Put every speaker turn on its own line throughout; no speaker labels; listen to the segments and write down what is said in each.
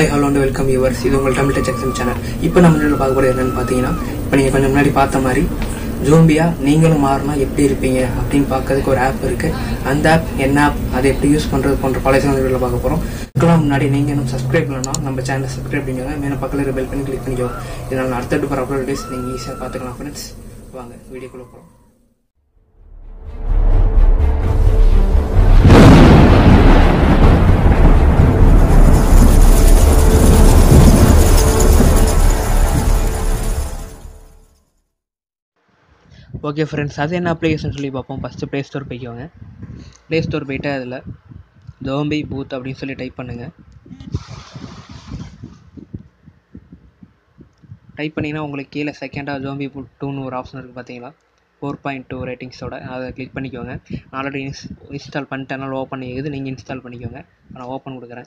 hi hello and welcome yours இது உங்கள் Tamil touch exam channel இப்போ நம்ம வீடியோவில் பார்க்க போகிறது என்னன்னு பார்த்தீங்கன்னா இப்போ நீங்கள் கொஞ்சம் முன்னாடி பார்த்த மாதிரி ஜோம்பியா நீங்களும் மாறினா எப்படி இருப்பீங்க அப்படின்னு பார்க்கறதுக்கு ஒரு ஆப் இருக்கு அந்த ஆப் என்ன ஆப் அதை எப்படி யூஸ் பண்ணுறது போன்ற பல விஷயம் வீடியோவில் பார்க்க போகிறோம் இதுக்கெல்லாம் முன்னாடி நீங்கள் இன்னும் சப்ஸ்கிரைப் பண்ணலாம் நம்ம சேனலை சப்ஸ்கிரைப் பண்ணிக்கோங்க மேலே பக்கத்தில் பெல் பண்ணி கிளிக் பண்ணிக்கோங்க இதனால் அடுத்தடுத்து போகிற அப்லோட் டேஸ் நீங்கள் ஈஸியாக பார்த்துக்கலாம் ஃப்ரெண்ட்ஸ் வாங்க வீடியோக்குள்ளே போகிறோம் ஓகே ஃப்ரெண்ட்ஸ் அது என்ன அப்ளிகேஷன் சொல்லி பார்ப்போம் ஃபஸ்ட்டு ப்ளே ஸ்டோர் போய்க்கோங்க ப்ளே ஸ்டோர் போயிட்டு அதில் ஜோம்பி பூத் அப்படின்னு சொல்லி டைப் பண்ணுங்கள் டைப் பண்ணிங்கன்னா உங்களுக்கு கீழே செகண்டாக ஜோம்பி பூத் டூன்னு ஒரு ஆப்ஷன் இருக்குது பார்த்தீங்களா ஃபோர் பாயிண்ட் டூ ரேட்டிங்ஸோட அதை கிளிக் பண்ணிக்கோங்க நான் ஆல்ரெடி இன்ஸ் இன்ஸ்டால் பண்ணிட்டேனால ஓப்பன் ஆகுது நீங்கள் இன்ஸ்டால் பண்ணிக்கோங்க நான் ஓப்பன் கொடுக்குறேன்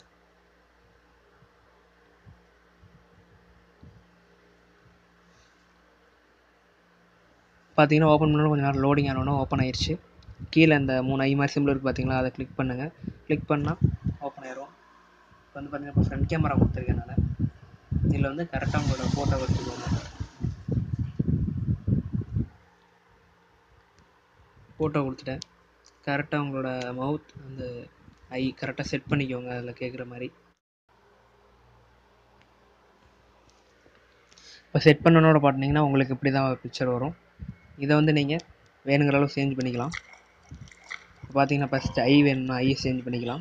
பார்த்தீங்கன்னா ஓப்பன் பண்ணாலும் கொஞ்சம் நேரம் லோடிங் ஆனோன்னா ஓப்பன் ஆயிடுச்சு கீழே இந்த மூணு ஐ மாதிரி சிம்பிள் இருக்குது பார்த்தீங்களா அதை கிளிக் பண்ணுங்கள் கிளிக் பண்ணால் ஓப்பன் ஆயிரும் இப்போ வந்து பார்த்தீங்கன்னா இப்போ ஃப்ரண்ட் கேமரா கொடுத்துருக்கேன் நான் இதில் வந்து கரெக்டாக உங்களோட ஃபோட்டோ எடுத்துக்கோங்க ஃபோட்டோ கொடுத்துட்டேன் கரெக்டாக உங்களோட மவுத் அந்த ஐ கரெக்டாக செட் பண்ணிக்கோங்க அதில் கேட்குற மாதிரி இப்போ செட் பண்ணனோட பார்த்தீங்கன்னா உங்களுக்கு இப்படி தான் பிக்சர் வரும் இதை வந்து நீங்கள் வேணுங்கிற அளவு சேஞ்ச் பண்ணிக்கலாம் இப்போ பார்த்தீங்கன்னா ஃபஸ்ட்டு ஐ வேணும்னா ஐ சேஞ்ச் பண்ணிக்கலாம்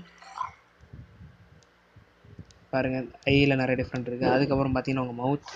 பாருங்கள் ஐயில் நிறைய டிஃப்ரெண்ட் இருக்குது அதுக்கப்புறம் பார்த்தீங்கன்னா உங்கள் மவுத்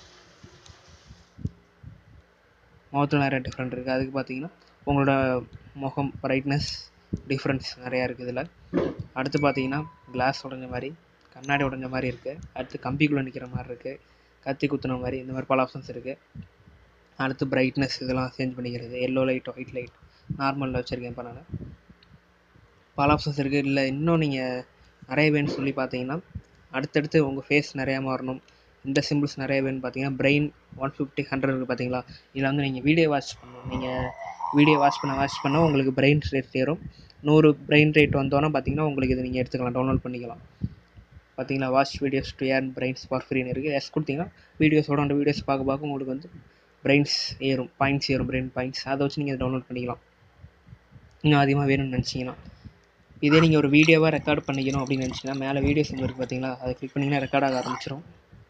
மவுத்தில் நிறைய டிஃப்ரெண்ட் இருக்குது அதுக்கு பார்த்தீங்கன்னா உங்களோட முகம் பிரைட்னஸ் டிஃப்ரென்ஸ் நிறையா இருக்குது இதில் அடுத்து பார்த்தீங்கன்னா கிளாஸ் உடஞ்ச மாதிரி கண்ணாடி உடஞ்ச மாதிரி இருக்குது அடுத்து கம்பிக்குள்ளே நிற்கிற மாதிரி இருக்குது கத்தி குத்துன மாதிரி இந்த மாதிரி பல ஆப்ஷன்ஸ் இருக்குது அடுத்து பிரைட்னஸ் இதெல்லாம் சேஞ்ச் பண்ணிக்கிறது எல்லோ லைட் ஒயிட் லைட் நார்மலில் வச்சுருக்கேன் இப்போ நான் பல ஆப்ஷன்ஸ் இருக்குது இல்லை இன்னும் நீங்கள் நிறைய வேணும்னு சொல்லி பார்த்தீங்கன்னா அடுத்தடுத்து உங்கள் ஃபேஸ் நிறையா மாறணும் இந்த சிம்பிள்ஸ் நிறைய வேணும்னு பார்த்தீங்கன்னா பிரெயின் ஒன் ஃபிஃப்டி ஹண்ட்ரட் இருக்குது பார்த்தீங்களா இதில் வந்து நீங்கள் வீடியோ வாட்ச் பண்ணணும் நீங்கள் வீடியோ வாட்ச் பண்ண வாட்ச் பண்ண உங்களுக்கு பிரெயின் ரேட் ஏறும் நூறு பிரெயின் ரேட் வந்தோன்னா பார்த்தீங்கன்னா உங்களுக்கு இதை நீங்கள் எடுத்துக்கலாம் டவுன்லோட் பண்ணிக்கலாம் பார்த்தீங்களா watch videos to earn brains for ஃப்ரீன்னு இருக்குது எஸ் கொடுத்தீங்கன்னா வீடியோஸோட அந்த வீடியோஸ் பார்க்க பார்க்க உங்களுக்கு வந்து பிரெயின்ஸ் ஏறும் பாயிண்ட்ஸ் ஏறும் பிரெயின் பாயிண்ட்ஸ் அதை வச்சு நீங்கள் டவுன்லோட் பண்ணிக்கலாம் இன்னும் அதிகமாக வேணும்னு நினச்சிங்கன்னா இதே நீங்கள் ஒரு வீடியோவாக ரெக்கார்ட் பண்ணிக்கணும் அப்படின்னு நினச்சிங்கன்னா மேலே வீடியோ சிம் இருக்குது பார்த்தீங்களா அதை கிளிக் பண்ணிங்கன்னா ரெக்கார்ட் ஆக ஆரம்பிச்சிடும்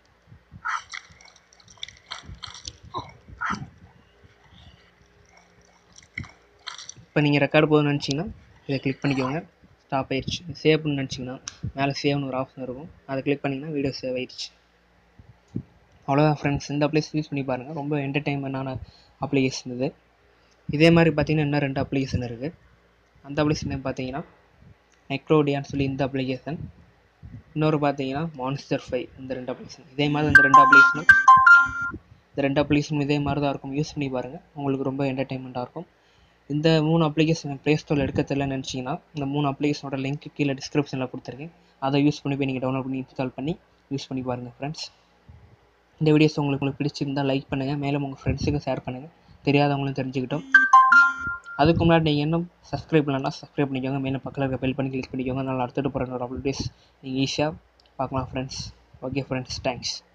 இப்போ நீங்கள் ரெக்கார்ட் போதும்னு நினச்சிங்கன்னா இதை கிளிக் பண்ணிக்கோங்க ஸ்டாப் ஆயிடுச்சு சேவ்னு நினச்சிங்கன்னா மேலே சேவ்னு ஒரு ஆப்ஷன் இருக்கும் அதை கிளிக் பண்ணிங்கன்னா வீடியோ சேவ் ஆயிடுச்சு அவ்வளோதான் ஃப்ரெண்ட்ஸ் இந்த அப்ளிகேஷன் யூஸ் பண்ணி பாருங்கள் ரொம்ப என்டர்டைன்மெண்டான அப்ளிகேஷன் இது இதே மாதிரி பார்த்தீங்கன்னா இன்னும் ரெண்டு அப்ளிகேஷன் இருக்குது அந்த அப்ளிகேஷன் பார்த்தீங்கன்னா நெக்ரோடியான்னு சொல்லி இந்த அப்ளிகேஷன் இன்னொரு பார்த்தீங்கன்னா மான்ஸ்டர் ஃபைவ் இந்த ரெண்டு அப்ளிகேஷன் இதே மாதிரி இந்த ரெண்டு அப்ளிகேஷனும் இந்த ரெண்டு அப்ளிகேஷனும் இதே மாதிரி தான் இருக்கும் யூஸ் பண்ணி பாருங்கள் உங்களுக்கு ரொம்ப என்டர்டைன்மெண்ட்டாக இருக்கும் இந்த மூணு அப்ளிகேஷன் ப்ளே ஸ்டோரில் எடுக்க தெரியலன்னு நினச்சிங்கன்னா இந்த மூணு அப்ளிகேஷனோட லிங்க் கீழே டிஸ்கிரிப்ஷனில் கொடுத்துருக்கேன் அதை யூஸ் பண்ணி போய் நீங்கள் டவுன்லோட் பண்ணி இன்ஸ்டால் பண்ணி யூஸ் பண்ணி பாருங்கள் ஃப்ரெண்ட்ஸ் இந்த வீடியோஸ் உங்களுக்கு உங்களுக்கு பிடிச்சிருந்தால் லைக் பண்ணுங்கள் மேலும் உங்கள் ஃப்ரெண்ட்ஸுக்கும் ஷேர் பண்ணுங்கள் தெரியாதவங்களும் தெரிஞ்சுக்கிட்டோம் அதுக்கு முன்னாடி நீங்கள் இன்னும் சப்ஸ்கிரைப் பண்ணலாம் சப்ஸ்கிரைப் பண்ணிக்கோங்க மேலே பக்கத்தில் இருக்க பெல் பண்ணி கிளிக் பண்ணிக்கோங்க அதனால் அடுத்துட்டு போகிற ஒரு அப்டேட்ஸ் நீங்கள் ஈஸியாக பார்க்கலாம் ஃப்ரெண்ட்ஸ் ஓகே ஃப்ரெண்ட்ஸ் தேங்க்ஸ்